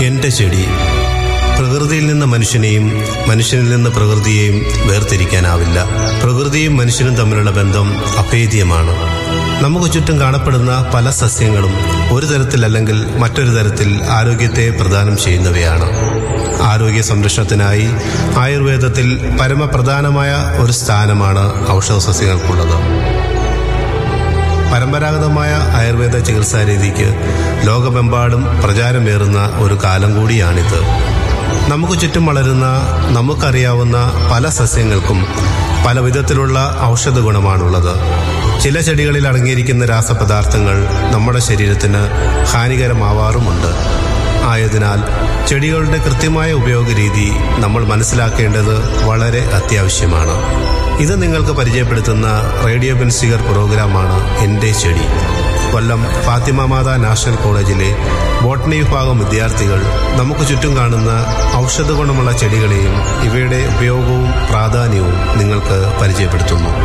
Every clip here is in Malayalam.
എന്റെ ചെടി പ്രകൃതിയിൽ നിന്ന് മനുഷ്യനെയും മനുഷ്യനിൽ നിന്ന് പ്രകൃതിയെയും വേർതിരിക്കാനാവില്ല പ്രകൃതിയും മനുഷ്യനും തമ്മിലുള്ള ബന്ധം അഭേദ്യമാണ് നമുക്ക് ചുറ്റും കാണപ്പെടുന്ന പല സസ്യങ്ങളും ഒരു തരത്തിലല്ലെങ്കിൽ മറ്റൊരു തരത്തിൽ ആരോഗ്യത്തെ പ്രദാനം ചെയ്യുന്നവയാണ് ആരോഗ്യ സംരക്ഷണത്തിനായി ആയുർവേദത്തിൽ പരമപ്രധാനമായ ഒരു സ്ഥാനമാണ് ഔഷധ സസ്യങ്ങൾക്കുള്ളത് പരമ്പരാഗതമായ ആയുർവേദ ചികിത്സാ രീതിക്ക് ലോകമെമ്പാടും പ്രചാരമേറുന്ന ഒരു കാലം കൂടിയാണിത് നമുക്ക് ചുറ്റും വളരുന്ന നമുക്കറിയാവുന്ന പല സസ്യങ്ങൾക്കും പല വിധത്തിലുള്ള ഔഷധ ഗുണമാണുള്ളത് ചില ചെടികളിൽ അടങ്ങിയിരിക്കുന്ന രാസപദാർത്ഥങ്ങൾ നമ്മുടെ ശരീരത്തിന് ഹാനികരമാവാറുമുണ്ട് ആയതിനാൽ ചെടികളുടെ കൃത്യമായ ഉപയോഗ രീതി നമ്മൾ മനസ്സിലാക്കേണ്ടത് വളരെ അത്യാവശ്യമാണ് ഇത് നിങ്ങൾക്ക് പരിചയപ്പെടുത്തുന്ന റേഡിയോ ബെൻസിഗർ പ്രോഗ്രാമാണ് എൻ്റെ ചെടി കൊല്ലം ഫാത്തിമ മാതാ നാഷണൽ കോളേജിലെ ബോട്ടണി വിഭാഗം വിദ്യാർത്ഥികൾ നമുക്ക് ചുറ്റും കാണുന്ന ഔഷധ ഗുണമുള്ള ചെടികളെയും ഇവയുടെ ഉപയോഗവും പ്രാധാന്യവും നിങ്ങൾക്ക് പരിചയപ്പെടുത്തുന്നു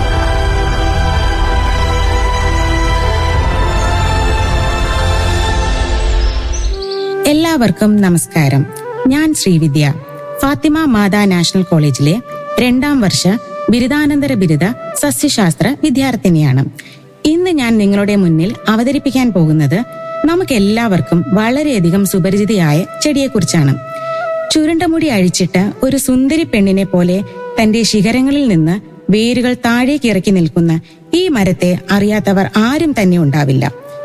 എല്ലാവർക്കും നമസ്കാരം ഞാൻ ശ്രീവിദ്യ ഫാത്തിമ മാതാ നാഷണൽ കോളേജിലെ രണ്ടാം വർഷ ബിരുദാനന്തര ബിരുദ സസ്യശാസ്ത്ര വിദ്യാർത്ഥിനിയാണ് ഇന്ന് ഞാൻ നിങ്ങളുടെ മുന്നിൽ അവതരിപ്പിക്കാൻ പോകുന്നത് നമുക്ക് എല്ലാവർക്കും വളരെയധികം സുപരിചിതയായ ചെടിയെക്കുറിച്ചാണ് ചുരുണ്ട മുടി അഴിച്ചിട്ട് ഒരു സുന്ദരി പെണ്ണിനെ പോലെ തന്റെ ശിഖരങ്ങളിൽ നിന്ന് വേരുകൾ താഴേക്ക് ഇറക്കി നിൽക്കുന്ന ഈ മരത്തെ അറിയാത്തവർ ആരും തന്നെ ഉണ്ടാവില്ല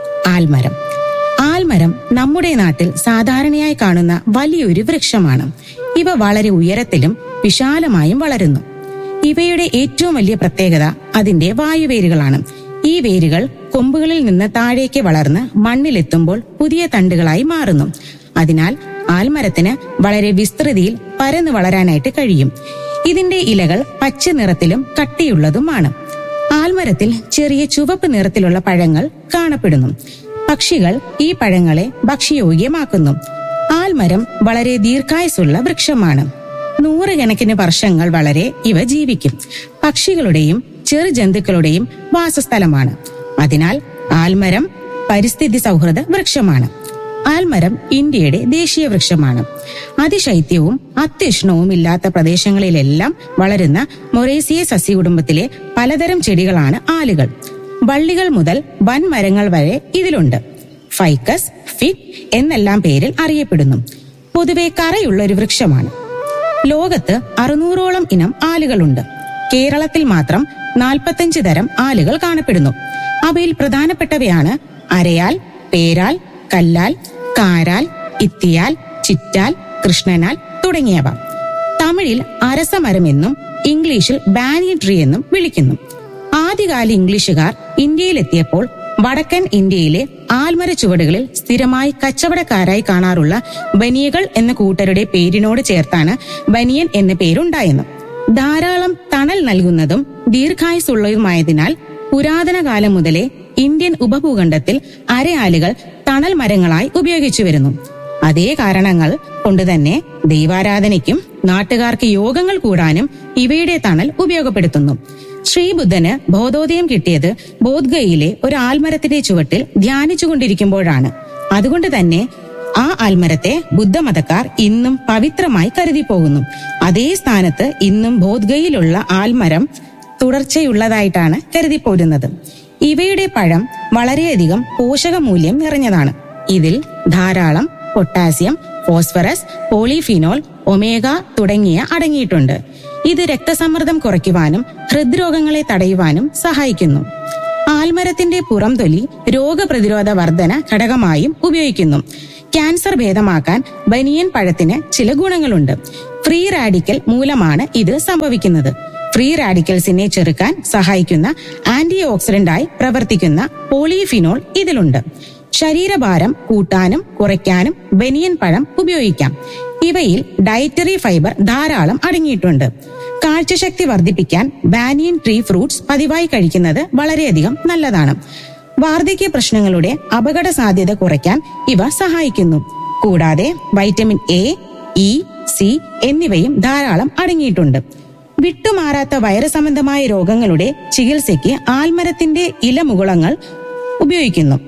ആൽമരം ആൽമരം നമ്മുടെ നാട്ടിൽ സാധാരണയായി കാണുന്ന വലിയൊരു വൃക്ഷമാണ് ഇവ വളരെ ഉയരത്തിലും വിശാലമായും വളരുന്നു ഇവയുടെ ഏറ്റവും വലിയ പ്രത്യേകത അതിന്റെ വായുവേരുകളാണ് ഈ വേരുകൾ കൊമ്പുകളിൽ നിന്ന് താഴേക്ക് വളർന്ന് മണ്ണിലെത്തുമ്പോൾ പുതിയ തണ്ടുകളായി മാറുന്നു അതിനാൽ ആൽമരത്തിന് വളരെ വിസ്തൃതിയിൽ പരന്നു വളരാനായിട്ട് കഴിയും ഇതിന്റെ ഇലകൾ പച്ച നിറത്തിലും കട്ടിയുള്ളതുമാണ് ആൽമരത്തിൽ ചെറിയ ചുവപ്പ് നിറത്തിലുള്ള പഴങ്ങൾ കാണപ്പെടുന്നു പക്ഷികൾ ഈ പഴങ്ങളെ ഭക്ഷ്യയോഗ്യമാക്കുന്നു ആൽമരം വളരെ ദീർഘായുസുള്ള വൃക്ഷമാണ് നൂറുകണക്കിന് വർഷങ്ങൾ വളരെ ഇവ ജീവിക്കും പക്ഷികളുടെയും ചെറു ജന്തുക്കളുടെയും വാസസ്ഥലമാണ് അതിനാൽ ആൽമരം പരിസ്ഥിതി സൗഹൃദ വൃക്ഷമാണ് ആൽമരം ഇന്ത്യയുടെ ദേശീയ വൃക്ഷമാണ് അതിശൈത്യവും അത്യുഷ്ണവും ഇല്ലാത്ത പ്രദേശങ്ങളിലെല്ലാം വളരുന്ന മൊറേസിയ സസ്യകുടുംബത്തിലെ പലതരം ചെടികളാണ് ആലുകൾ വള്ളികൾ മുതൽ വൻമരങ്ങൾ വരെ ഇതിലുണ്ട് ഫൈക്കസ് ഫിറ്റ് എന്നെല്ലാം പേരിൽ അറിയപ്പെടുന്നു പൊതുവെ കറയുള്ള ഒരു വൃക്ഷമാണ് ലോകത്ത് അറുന്നൂറോളം ഇനം ആലുകളുണ്ട് കേരളത്തിൽ മാത്രം നാൽപ്പത്തഞ്ച് തരം ആലുകൾ കാണപ്പെടുന്നു അവയിൽ പ്രധാനപ്പെട്ടവയാണ് അരയാൽ പേരാൽ കല്ലാൽ കാരാൽ ഇത്തിയാൽ ചിറ്റാൽ കൃഷ്ണനാൽ തുടങ്ങിയവ തമിഴിൽ അരസമരമെന്നും ഇംഗ്ലീഷിൽ ബാനിയൻ ട്രീ എന്നും വിളിക്കുന്നു ആദ്യകാല ഇംഗ്ലീഷുകാർ ഇന്ത്യയിലെത്തിയപ്പോൾ വടക്കൻ ഇന്ത്യയിലെ ആൽമര ചുവടുകളിൽ സ്ഥിരമായി കച്ചവടക്കാരായി കാണാറുള്ള ബനിയകൾ എന്ന കൂട്ടരുടെ പേരിനോട് ചേർത്താണ് ബനിയൻ എന്ന പേരുണ്ടായെന്ന് ധാരാളം തണൽ നൽകുന്നതും ദീർഘായുസുള്ളതുമായതിനാൽ പുരാതന കാലം മുതലേ ഇന്ത്യൻ ഉപഭൂഖണ്ഡത്തിൽ അരയാലുകൾ തണൽ മരങ്ങളായി ഉപയോഗിച്ചു വരുന്നു അതേ കാരണങ്ങൾ കൊണ്ടുതന്നെ ദൈവാരാധനയ്ക്കും നാട്ടുകാർക്ക് യോഗങ്ങൾ കൂടാനും ഇവയുടെ തണൽ ഉപയോഗപ്പെടുത്തുന്നു ശ്രീബുദ്ധന് ബോധോദയം കിട്ടിയത് ബോധ്ഗയിലെ ഒരു ആൽമരത്തിന്റെ ചുവട്ടിൽ ധ്യാനിച്ചുകൊണ്ടിരിക്കുമ്പോഴാണ് അതുകൊണ്ട് തന്നെ ആ ആൽമരത്തെ ബുദ്ധമതക്കാർ ഇന്നും പവിത്രമായി കരുതി പോകുന്നു അതേ സ്ഥാനത്ത് ഇന്നും ബോധ്ഗയിലുള്ള ആൽമരം തുടർച്ചയുള്ളതായിട്ടാണ് കരുതിപ്പോരുന്നത് ഇവയുടെ പഴം വളരെയധികം പോഷകമൂല്യം നിറഞ്ഞതാണ് ഇതിൽ ധാരാളം പൊട്ടാസ്യം ഫോസ്ഫറസ് പോളിഫിനോൾ ഒമേഗ തുടങ്ങിയ അടങ്ങിയിട്ടുണ്ട് ഇത് രക്തസമ്മർദ്ദം കുറയ്ക്കുവാനും ഹൃദ്രോഗങ്ങളെ തടയുവാനും സഹായിക്കുന്നു ആൽമരത്തിന്റെ പുറംതൊലി രോഗപ്രതിരോധ വർധന ഘടകമായും ഉപയോഗിക്കുന്നു ക്യാൻസർ ഭേദമാക്കാൻ ബനിയൻ പഴത്തിന് ചില ഗുണങ്ങളുണ്ട് ഫ്രീ റാഡിക്കൽ മൂലമാണ് ഇത് സംഭവിക്കുന്നത് ഫ്രീ റാഡിക്കൽസിനെ ചെറുക്കാൻ സഹായിക്കുന്ന ആന്റി ഓക്സിഡന്റായി പ്രവർത്തിക്കുന്ന പോളിഫിനോൾ ഇതിലുണ്ട് ശരീരഭാരം കൂട്ടാനും കുറയ്ക്കാനും ബനിയൻ പഴം ഉപയോഗിക്കാം ഇവയിൽ ഡയറ്ററി ഫൈബർ ധാരാളം അടങ്ങിയിട്ടുണ്ട് കാഴ്ചശക്തി വർദ്ധിപ്പിക്കാൻ ബാനിയൻ ട്രീ ഫ്രൂട്ട്സ് പതിവായി കഴിക്കുന്നത് വളരെയധികം നല്ലതാണ് വാർദ്ധക്യ പ്രശ്നങ്ങളുടെ അപകട സാധ്യത കുറയ്ക്കാൻ ഇവ സഹായിക്കുന്നു കൂടാതെ വൈറ്റമിൻ എ ഇ സി എന്നിവയും ധാരാളം അടങ്ങിയിട്ടുണ്ട് വിട്ടുമാറാത്ത വൈറസ് സംബന്ധമായ രോഗങ്ങളുടെ ചികിത്സയ്ക്ക് ആൽമരത്തിന്റെ ഇലമുകുളങ്ങൾ ഉപയോഗിക്കുന്നു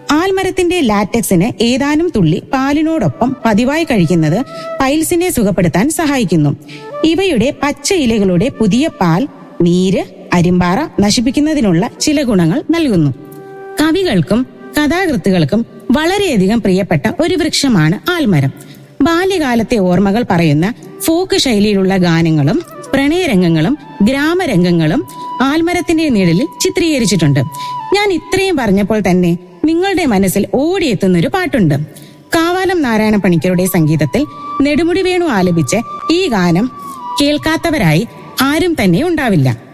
ആൽമരത്തിന്റെ ലാറ്റക്സിന് ഏതാനും തുള്ളി പാലിനോടൊപ്പം പതിവായി കഴിക്കുന്നത് പൈൽസിനെ സുഖപ്പെടുത്താൻ സഹായിക്കുന്നു ഇവയുടെ പച്ച ഇലകളുടെ പുതിയ പാൽ നീര് അരിമ്പാറ നശിപ്പിക്കുന്നതിനുള്ള ചില ഗുണങ്ങൾ നൽകുന്നു കവികൾക്കും കഥാകൃത്തുകൾക്കും വളരെയധികം പ്രിയപ്പെട്ട ഒരു വൃക്ഷമാണ് ആൽമരം ബാല്യകാലത്തെ ഓർമ്മകൾ പറയുന്ന ഫോക്ക് ശൈലിയിലുള്ള ഗാനങ്ങളും പ്രണയരംഗങ്ങളും ഗ്രാമരംഗങ്ങളും ആൽമരത്തിന്റെ നിഴലിൽ ചിത്രീകരിച്ചിട്ടുണ്ട് ഞാൻ ഇത്രയും പറഞ്ഞപ്പോൾ തന്നെ നിങ്ങളുടെ മനസ്സിൽ ഓടിയെത്തുന്ന ഒരു പാട്ടുണ്ട് കാവാലം നാരായണ പണിക്കരുടെ സംഗീതത്തിൽ നെടുമുടി വേണു ആലപിച്ച് ഈ ഗാനം കേൾക്കാത്തവരായി ആരും തന്നെ ഉണ്ടാവില്ല